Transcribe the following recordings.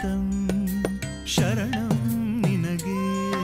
ಶರಣಂ ಶರಣಂ ನಿನಗೆ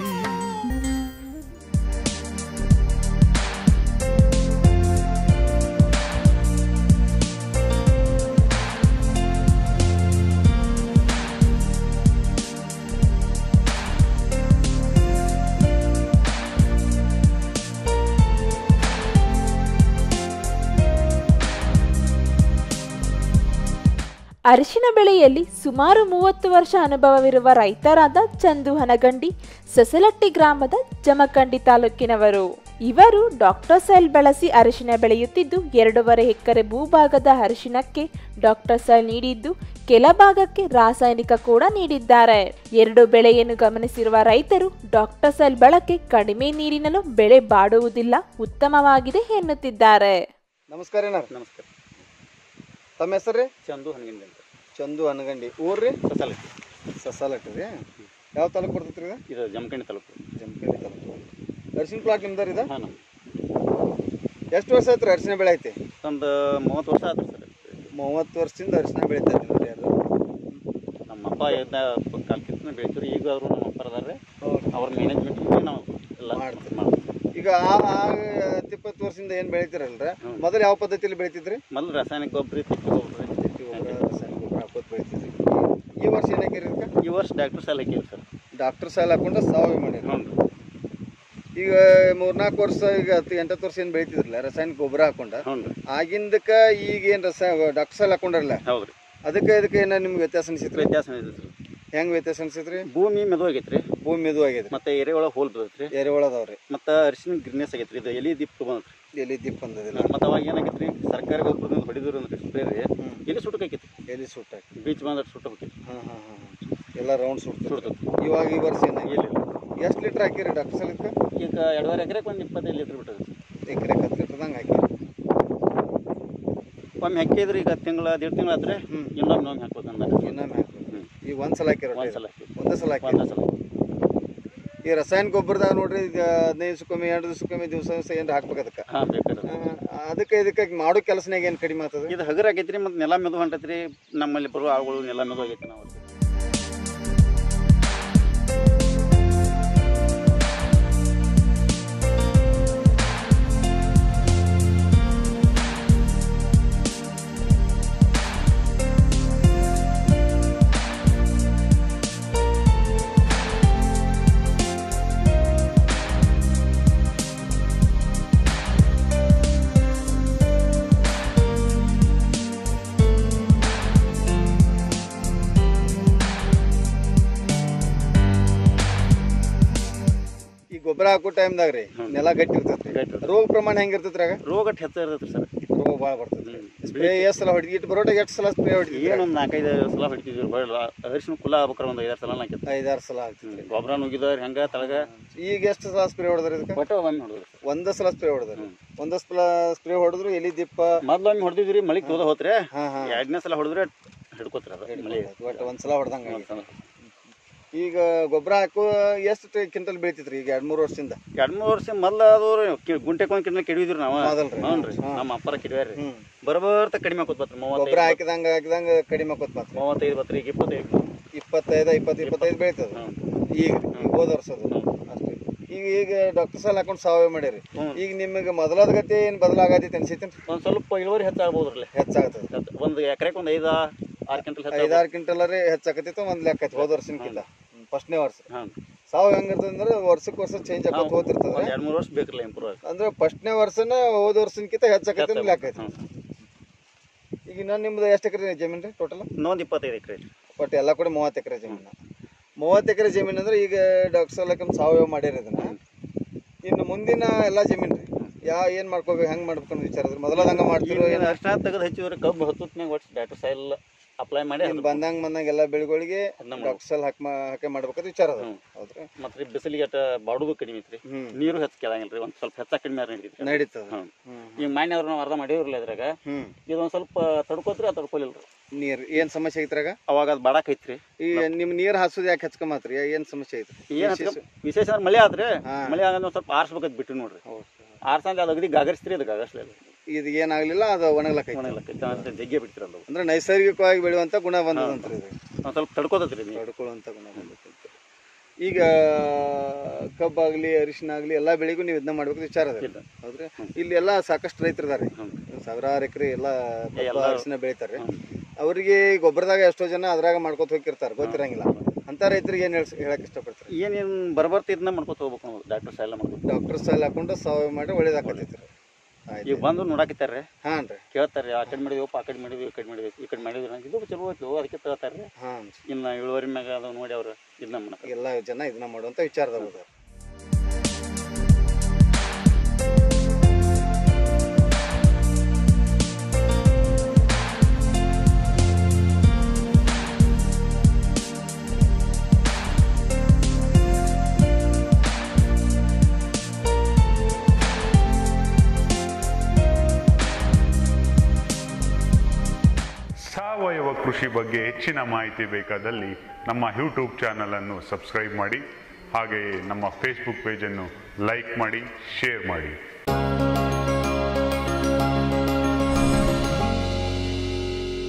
ಅರಿಶಿನ ಬೆಳೆಯಲ್ಲಿ ಸುಮಾರು ಮೂವತ್ತು ವರ್ಷ ಅನುಭವವಿರುವ ರೈತರಾದ ಚಂದು ಹನಗಂಡಿ ಸಸಲಟ್ಟಿ ಗ್ರಾಮದ ಜಮಖಂಡಿ ತಾಲೂಕಿನವರು ಇವರು ಡಾಕ್ಟರ್ ಸೈಲ್ ಬಳಸಿ ಅರಿಶಿನ ಬೆಳೆಯುತ್ತಿದ್ದು ಎರಡೂವರೆ ಎಕರೆ ಭೂಭಾಗದ ಅರಿಶಿನಕ್ಕೆ ಡಾಕ್ಟರ್ ಸೈಲ್ ನೀಡಿದ್ದು ಕೆಲ ಭಾಗಕ್ಕೆ ರಾಸಾಯನಿಕ ಕೂಡ ನೀಡಿದ್ದಾರೆ ಎರಡು ಬೆಳೆಯನ್ನು ಗಮನಿಸಿರುವ ರೈತರು ಡಾಕ್ಟರ್ ಸೈಲ್ ಬಳಕೆ ಕಡಿಮೆ ನೀರಿನಲ್ಲೂ ಬೆಳೆ ಬಾಡುವುದಿಲ್ಲ ಉತ್ತಮವಾಗಿದೆ ಎನ್ನುತ್ತಿದ್ದಾರೆ ನಮಸ್ಕಾರ ಏನಾರ ನಮಸ್ಕಾರ ತಮ್ಮ ಹೆಸರು ರೀ ಚಂದು ಹನಗಿಂದ ಅಂತ ಚಂದು ಅನಗಂಡಿ ಊರ್ರಿ ಸಸಾಲಕ್ಕಿ ಸಸಾಲಟ್ಟಿ ರೀ ಯಾವ ತಾಲೂಕು ಬರ್ತೈತ್ರಿ ಇದು ಇದು ಜಮಖಂಡಿ ತಾಲೂಕು ಜಮಖಂಡಿ ತಾಲೂಕು ಅರಿಶಿನ ಪ್ಲಾಟ್ ನಿಮ್ದಾರ ಇದು ಹಾಂ ನಮ್ಮ ಎಷ್ಟು ವರ್ಷ ಆಯ್ತು ಅರಿಶಿನ ಬೆಳೆ ಐತಿ ಒಂದು ಮೂವತ್ತು ವರ್ಷ ಆತ್ರಿ ಸರ್ ಮೂವತ್ತು ವರ್ಷದಿಂದ ಅರಿಶಿನ ಬೆಳಿತಾರೆ ನಿಮ್ದು ಯಾರು ನಮ್ಮ ಅಪ್ಪ ಇದ್ದ ಕಾಲ್ಕಿಂತ ಬೆಳಿತೀರಿ ಈಗ ಅವರು ನಮ್ಮ ಅಪ್ಪ ಅದಾರೆ ಹೌದು. ಅವ್ರ ಮ್ಯಾನೇಜ್ಮೆಂಟ್ ನಾವು ಎಲ್ಲ ಮಾಡ್ತೀರಿ. ಮಾಡ್ತೀವಿ ಈಗ ಆ ಆ ಹತ್ತಿಪ್ಪತ್ತು ವರ್ಷದಿಂದ ಏನು ಬೆಳಿತೀರಲ್ರ ಹ್ಮ್. ಮೊದಲು ಯಾವ ಪದ್ಧತಿಯಲ್ಲಿ ಬೆಳಿತಿದ್ರಿ ಮೊದಲು ರಾಸಾಯನಿಕ ಗೊಬ್ಬರ ತಿಪ್ಪಿ ಗೊಬ್ಬರ ತಿಪ್ಪಿ ಗೊಬ್ಬರ ರಾಸಾಯನಿಕ ಗೊಬ್ಬರ ಹಾಕೋದು ಬೆಳಿತಿದ್ರಿ ಈ ವರ್ಷ ಏನು ಹಾಕಿರಿ ಇದಕ್ಕೆ ಈ ವರ್ಷ ಡಾಕ್ಟರ್ ಸಾಲ ಹಾಕಿವಿ ಸರ್ ಡಾಕ್ಟರ್ ಸಾಲ ಹಾಕೊಂಡು ಸಾವಯವ ಮಾಡಿರಿ ಹ್ಞೂ ರೀ ಈಗ ಮೂರ್ನಾಲ್ಕು ವರ್ಷ ಈಗ ಹತ್ತು ಎಂಟತ್ತು ವರ್ಷ ಏನು ಬೆಳಿತಿದ್ರಲ್ಲ ರಾಸಾಯನಿಕ ಗೊಬ್ಬರ ಹಾಕೊಂಡ ಹ್ಞೂ ರೀ ಆಗಿಂದಕ್ಕ ಈಗ ಏನು ರಸ ಡಾಕ್ಟರ್ ಸಾಲ ಹಾಕೊಂಡ್ರಲ್ಲ ಹೌದು ರೀ ಅದಕ್ಕೆ ಇದಕ್ಕೆ ಏನೋ ನಿಮ್ಗೆ ವ್ಯತ್ಯಾಸ ಅನಿಸಿತ್ರಿ ವ್ಯತ್ಯಾಸ ಇದೆ ಸರ್ ಹೆಂಗ್ ವ್ಯತ್ಯಾಸ ಅನ್ಸಿತ್ರಿ ಭೂಮಿ ಮೆದು ಆಗೈತೆ ರೀ ಭೂಮಿ ಮೆದು ಆಗೈತ್ರಿ ಮತ್ತು ಎರೆಹುಳ ಹೋಲ್ ಬರ್ತೈತೆ ರೀ ಎರೆಹುಳ ಅದಾವ್ರಿ ಮತ್ತು ಅರಿಶಿನ ಗಿರ್ನೆಸ್ ಆಗೈತೆ ರೀ ಇದು ಎಲಿ ದಿಪ್ಪು ಬಂದೈತೆ ಎಲಿ ದಿಪ್ ಅಂದದಿಲ್ಲ ಮತ್ತು ಅವಾಗ ಏನಾಗೈತೆ ರೀ ಸರ್ಕಾರಿ ಗೊಬ್ಬರದಿಂದ ಹೊಡಿದ್ರು ಅಂದ್ರೆ ಸ್ಪ್ರೇ ರೀ ಹ್ಮ್. ಎಲ್ಲಿ ಸುಟ್ಟಕೈತಿ ಎಲಿ ಸುಟ್ಟ ಬೀಚ್ ಬಂದ್ರೆ ಸುಟ್ಟ ಹೋಗ್ತೈತಿ ಹಾಂ ಹಾಂ ಹಾಂ ಎಲ್ಲ ರೌಂಡ್ ಸುಟ್ಟ ಸುಡ್ತೈತಿ ಇವಾಗ ಈ ವರ್ಷ ಏನಾಗಿ ಎಲ್ಲಿ ಎಷ್ಟು ಲೀಟ್ರ್ ಹಾಕಿರಿ ಡಾಕ್ಟರ್ ಸಾಲಕ್ಕೆ ಈಗ ಎರಡೂವರೆ ಎಕರೆಗೆ ಒಂದು ಇಪ್ಪತ್ತೈದು ಲೀಟ್ರ್ ಬಿಟ್ಟದ ಎಕರೆ ಹತ್ತು ಲೀಟ್ರ್ದಂಗೆ ಹಾಕಿರಿ ಒಮ್ಮೆ ಹಾಕಿದ್ರೆ ಈಗ ತಿಂಗಳ ದೇಡ್ ತಿಂಗಳ ಆದ್ರೆ ಹ್ಮ್. ಇನ್ನೊಮ್ಮೆ ಒಮ್ಮೆ ಹಾಕ್ಬೇಕಂದಾಗ ಇನ್ನೊಮ್ಮೆ ಹಾಕ್ರಿ ಹ್ಮ್. ಈಗ ಒಂದು ಸಲ ಹಾಕಿರೋ ಒಂದ್ ಸಲ ಹಾಕಿ ಒಂದೇ ಸಲ ಹಾಕಿ ಒಂದೇ ಸಲ ಈ ರಾಸಾಯನಿಕ ಗೊಬ್ಬರದಾಗ ನೋಡ್ರಿ ಈಗ ಹದಿನೈದು ದಿವಸಕ್ಕೊಮ್ಮೆ ಎರಡು ದಿವಸಕ್ಕೊಮ್ಮೆ ದಿವಸ ದಿವಸ ಏನಾರ ಹಾಕ್ಬೇಕು ಅದಕ್ಕೆ ಹಾಂ ಬೇಕಾದ್ರೆ ಅದಕ್ಕೆ ಇದಕ್ಕೆ ಮಾಡೋ ಕೆಲಸನಾಗ ಏನು ಕಡಿಮೆ ಆಗ್ತದೆ ಇದು ಹಗರ್ ಆಗೈತ್ರಿ ಮತ್ತು ನೆಲ ಮೆದು ಹೊಂಟೈತ್ರಿ ನಮ್ಮಲ್ಲಿ ಬರುವ ಆಳುಗಳು ನೆಲ ಮೆದು ಆಗೈತಿ ನಾವು ಈ ಗೊಬ್ಬರ ಹಾಕೋ ಟೈಮ್ದಾಗ ರೀ ಹ್ಮ್. ನೆಲ ಗಟ್ಟಿ ಇರ್ತೈತಿ ಗಟ್ಟಿ ಇರ್ತೈತಿ. ರೋಗ ಪ್ರಮಾಣ ಹೆಂಗೆ ಇರ್ತೈತ್ರಿ ಆಗ ರೋಗ ಹೆಚ್ಚ ಇರ್ತೈತ್ರಿ ಸರ್ ರೋಗ ಭಾಳ ಬರ್ತೈತಿ ಹ್ಮ್. ಸ್ಪ್ರೇ ಎಷ್ಟು ಸಲ ಹೊಡಿ ಇಟ್ಟು ಬರೋಟ ಎಷ್ಟು ಸಲ ಸ್ಪ್ರೇ ಹೊಡಿತೀವಿ ಏನೊಂದು ನಾಲ್ಕೈದು ಸಲ ಹೊಡಿತಿದ್ವಿ ಹೊಳ್ಳ ಅರಿಶಿನ ಕುಲ ಆಗ್ಬೇಕಾರೆ ಒಂದು ಐದಾರು ಸಲ ಹಾಕಿತ್ತು ಐದಾರು ಸಲ ಆಗ್ತೈತಿ ಗೊಬ್ಬರ ನುಗ್ಗಿದವ್ರು ಹೆಂಗ ತಳಗ ಈಗ ಎಷ್ಟು ಸಲ ಸ್ಪ್ರೇ ಹೊಡೆದ್ರಿ ಇದಕ್ಕೆ ಒಟ್ಟು ಒಮ್ಮೆ ಹೊಡೆದ್ರಿ ಸರ್ ಒಂದೇ ಸಲ ಸ್ಪ್ರೇ ಹೊಡೆದ್ರಿ ಹ್ಮ್. ಒಂದೇ ಸಲ ಸ್ಪ್ರೇ ಹೊಡೆದ್ರು ಎಲಿ ದಿಪ್ಪ ಮೊದ್ಲು ಒಮ್ಮೆ ಹೊಡೆದಿದ್ರಿ ಮಳಿಗೆ ತೋದ ಹೋತ್ರಿ ಹಾ ಹಾ ಎರಡನೇ ಸಲ ಹೊಡೆದ್ರೆ ಹಿಡ್ಕೋತ್ರಿ ಅದು ಮಳೆ ಒಟ್ಟು ಒಂದ್ ಸಲ ಹೊಡೆದಂಗ ಈಗ ಗೊಬ್ಬರ ಹಾಕೋ ಎಷ್ಟು ಕ್ವಿಂಟಲ್ ಬೆಳಿತಿದ್ರಿ ಈಗ ಎರಡ್ ಮೂರು ವರ್ಷದಿಂದ ಎರಡ್ ಮೂರು ವರ್ಷ ಮೊದ್ಲು ಅದು ಕಿ- ಗುಂಟೆ ಕೊಂಡ್ ಕಿಡ್ನ ಕೆಡಿದ್ರಿ ನಾವು ಮೊದಲ್ರಿ? ಹ್ಞೂ ಹಾ. ನಮ್ಮ ಅಪ್ಪರ ಕೆಡವ್ರಿ ಹ್ಮ್ ಬರಬರ್ತ ಕಡಿಮೆ ಆಕೋತ್ ಬತ್ರಿ ಗೊಬ್ಬರ ಮೂವತ್ತೈದು ಹಾಕಿದಂಗ ಹಾಕಿದಂಗ ಕಡಿಮೆ ಆಕೋತ್ ಮಾತ್ರ ಮೂವತ್ತೈದು ಬತ್ರಿ ಈಗ ಇಪ್ಪತ್ತೈದು ಇಪ್ಪತ್ತೈದು ಇಪ್ಪತ್ತು ಇಪ್ಪತ್ತೈದು ಬೆಳಿತದ ಹ್ಞೂ ಈಗ ಈಗ ಹೋದ ವರ್ಷದ ಅಷ್ಟೇ ಈಗ ಈಗ ಡಾಕ್ಟರ್ ಸಾಲ ಹಾಕೊಂಡು ಸಾವಯವ ಮಾಡಿರಿ ಹ್ಮ್. ಈಗ ನಿಮಗೆ ಮೊದಲಾದ ಗತಿ ಏನು ಬದಲಾಗತೈತಿ ಅನ್ಸೈತಿ ಒಂದ್ ಸ್ವಲ್ಪ ಇಳುವರಿ ಹೆಚ್ಚಾಗ್ಬೋದ್ರಲ್ಲಿ ಹೆಚ್ಚಾಗ್ತದೆ ಒಂದು ಎಕರೆಗೆ ಒಂದು ಐದು ಆರು ಕ್ವಿಂಟಲ್ ಹೆಚ್ಚಾಗ ಐದಾರು ಕ್ವಿಂಟಲ್ ರೀ ಹೆಚ್ಚಾಕತಿತ್ತು ಒಂದ್ ಲೆಕ್ಕ ಐತಿ ಹೋದ ವರ್ಷಕ್ಕಿಂತ ಫಸ್ಟ್ನೇ ವರ್ಷ ಹಾಂ ಸಾವಯವ ಹೆಂಗಿರ್ತದೆ ಅಂದ್ರೆ ವರ್ಷಕ್ಕೆ ವರ್ಷ ಚೇಂಜ್ ಆಗೋದು ಹೋತಿರ್ತದೆ ಒಂದು ಎರಡು ಮೂರು ವರ್ಷ ಬೇಕ್ರಲ್ಲ ಇಂಪ್ರೂವ್ ಆಗಿ ಅಂದ್ರೆ ಫಸ್ಟ್ನೇ ವರ್ಷನ ಹೋದ ವರ್ಷಕ್ಕಿಂತ ಹೆಚ್ಚಾಕತಿ ಅಂತ ಲೆಕ್ಕ ಐತಿ ಈಗ ಇನ್ನೊಂದು ನಿಮ್ದು ಎಷ್ಟು ಎಕರೆ ಜಮೀನು ರೀ ಟೋಟಲ್ ಇನ್ನೊಂದು ಇಪ್ಪತ್ತೈದು ಎಕರೆ ಒಟ್ಟು ಎಲ್ಲ ಕೂಡ ಮೂವತ್ತು ಎಕರೆ ಜಮೀನು ಮೂವತ್ತು ಎಕರೆ ಜಮೀನು ಅಂದ್ರೆ ಈಗ ಡಾಕ್ಟರ್ ಸಲಕಮ್ ಸಾವಯವ ಮಾಡ್ಯಾರ ಇದನ್ನ ಇನ್ನು ಮುಂದಿನ ಎಲ್ಲ ಜಮೀನು ರೀ ಯಾ ಏನು ಮಾಡ್ಕೋಬೇಕು ಹೆಂಗೆ ಮಾಡ್ಬೇಕು ಅನ್ನೋ ವಿಚಾರ ಅದ್ರಿ ಮೊದಲ ಹಂಗೆ ಮಾಡ್ತಿರೋ ಈಗ ಏನು ಅಷ್ಟ ತೆಗೆದು ಹಚ್ಚಿದ್ರೆ ಕಬ್ಬು ಹತ್ತತ್ನಾಗ ಒಟ್ಟು ಡಾಕ್ಟರ್ ಸೈಲ್ ಅಪ್ಲೈ ಮಾಡಿ ಇನ್ನು ಬಂದಂಗೆ ಬಂದಂಗೆ ಎಲ್ಲ ಬೆಳೆಗಳಿಗೆ ಅದನ್ನ ಡಾಕ್ಟರ್ ಸಲ್ ಹಾಕಿ ಹಾಕಿ ಮಾಡ್ಬೇಕಂತ ವಿಚಾರ ಅದ ಹ್ಮ್. ಹೌದ್ರಿ ಮತ್ತೆ ಬಿಸಿಲಿಗೆ ಅಟ ಬಾಡುದು ಕಡಿಮೆ ಐತ್ರಿ ಹ್ಮ್ ನೀರು ಹೆಚ್ಚು ಕೇಳಂಗಿಲ್ಲ ರೀ ಒಂದು ಸ್ವಲ್ಪ ಹೆಚ್ಚ ಕಡಿಮೆ ನಡೀತೈತಿ ನಡೀತದ ಹ್ಮ್. ಹ್ಮ್ ಈಗ ಮಾನ್ಯ ಅವ್ರು ನಾವು ಅರ್ಧ ಮಾಡಿವ್ರಲ್ಲ ಇದ್ರಾಗ ಹ್ಮ್ ಇದೊಂದು ಸ್ವಲ್ಪ ತಡ್ಕೋತ್ರಿ ಅದು ತಡ್ಕೊಲಿಲ್ಲ ರೀ ನೀರು ಏನು ಸಮಸ್ಯೆ ಐತ್ರಾಗ ಅವಾಗ ಅದು ಬಾಡಕ್ ಐತ್ರಿ ಈ ನಿಮ್ಮ ನೀರು ಹಾಸೋದು ಯಾಕೆ ಹಚ್ಕೊಂಬತ್ರಿ ಏನು ಸಮಸ್ಯೆ ಐತ್ರಿ ಏನ್ ವಿಶೇಷ ಅಂದ್ರೆ ಮಳೆ ಆತ್ರಿ ಹಾ. ಮಳೆ ಆಗಂದ್ರೆ ಒಂದ್ ಸ್ವಲ್ಪ ಆರ್ಸ್ಬೇಕಂತ ಬಿಟ್ಟು ನೋಡ್ರಿ ಆರ್ಸಂದ್ರೆ ಅದು ಅಗದಿ ಗಾಗರಿಸ್ತ್ರಿ ಅದು ಗಾಗರ್ಸ್ಲಿಲ್ಲ ಇದು ಏನಾಗಲಿಲ್ಲ ಅದು ಒಣಗ್ಲಕ್ಕೈತಿ ಒಣಗ್ಲಕ್ಕ ಜಗ್ಗೆ ಬಿಡ್ತಿರಲ್ಲ ಅವು. ಅಂದ್ರೆ ನೈಸರ್ಗಿಕವಾಗಿ ಬೆಳೆಯುವಂತ ಗುಣ ಬಂದದಂತ್ರಿ ಇದು ಒಂದು ಸ್ವಲ್ಪ ತಡ್ಕೋತೈತ್ರಿ ನೀವು ತಡ್ಕೊಳ್ಳುವಂಥ ಗುಣ ಬಂದೈತೆ ಈಗ ಕಬ್ಬಾಗಲಿ ಅರಿಶಿನ ಆಗಲಿ ಎಲ್ಲ ಬೆಳೆಗೂ ನೀವು ಇದನ್ನ ಮಾಡ್ಬೇಕು ವಿಚಾರ ಅದ ಇಲ್ಲ. ಹೌದ್ರಿ ಇಲ್ಲಿ ಎಲ್ಲ ಸಾಕಷ್ಟು ರೈತರು ಇದಾರೆ ಹ್ಞೂ ಸಾವಿರಾರು ಎಕರೆ ಎಲ್ಲ ಕಬ್ಬ ಎಲ್ಲ- ಅರಿಶಿನ ಬೆಳಿತಾರೆ ಅವರಿಗೆ ಗೊಬ್ಬರದಾಗ ಎಷ್ಟೋ ಜನ ಅದ್ರಾಗ ಮಾಡ್ಕೊತ ಹೋಗಿರ್ತಾರೆ ಗೊತ್ತಿರಂಗಿಲ್ಲ ಅಂತ ರೈತರಿಗೆ ಏನು ಹೇಳಕ್ ಇಷ್ಟಪಡ್ತಾರೆ ಏನೇನು ಬರಬರ್ತಿ ಇದನ್ನ ಮಾಡ್ಕೊತ ಹೋಗ್ಬೇಕು ನಾವು ಡಾಕ್ಟರ್ ಸಾಲ ಮಾಡ್ಬೇಕು ಡಾಕ್ಟರ್ ಸಾಲ ಹಾಕೊಂಡು ಸಾವಯವ ಮಾಡಿ ಒಳ್ಳೇದಾಕತೈತಿ ಈಗ ಆಯ್ತು ಬಂದು ನೋಡಾಕಿತ್ತಾರ್ರಿ ಹಾಂ ರೀ ಕೇಳ್ತಾರೆ ಆ ಕಡೆ ಮಾಡಿದ್ವಪ್ಪ ಆ ಕಡೆ ಮಾಡಿದ್ವಿ ಈ ಕಡೆ ಮಾಡಿದ್ವಿ ಈ ಕಡೆ ಮಾಡಿದ್ವಿ ನಂಗೆ ಇದು ಚಲೋ ಆಯ್ತು ಅದಕ್ಕೆ ತಗೋತಾರೆ ಹಾಂ ಇನ್ನು ಇಳುವರಿ ಮ್ಯಾಗ ಅದು ನೋಡಿ ಅವ್ರು ಇದನ್ನ ಮಾಡಕ್ಕೆ ಎಲ್ಲ ಜನ ಇದನ್ನ ಮಾಡುವಂಥ ವಿಚಾರದಾಗ ಹೋದಾರ ಸಾವಯವ ಕೃಷಿ ಬಗ್ಗೆ ಹೆಚ್ಚಿನ ಮಾಹಿತಿ ಬೇಕಾದಲ್ಲಿ ನಮ್ಮ ಯೂಟ್ಯೂಬ್ ಚಾನಲನ್ನು ಸಬ್ಸ್ಕ್ರೈಬ್ ಮಾಡಿ ಹಾಗೆಯೇ ನಮ್ಮ ಫೇಸ್ಬುಕ್ ಪೇಜನ್ನು ಲೈಕ್ ಮಾಡಿ ಶೇರ್ ಮಾಡಿ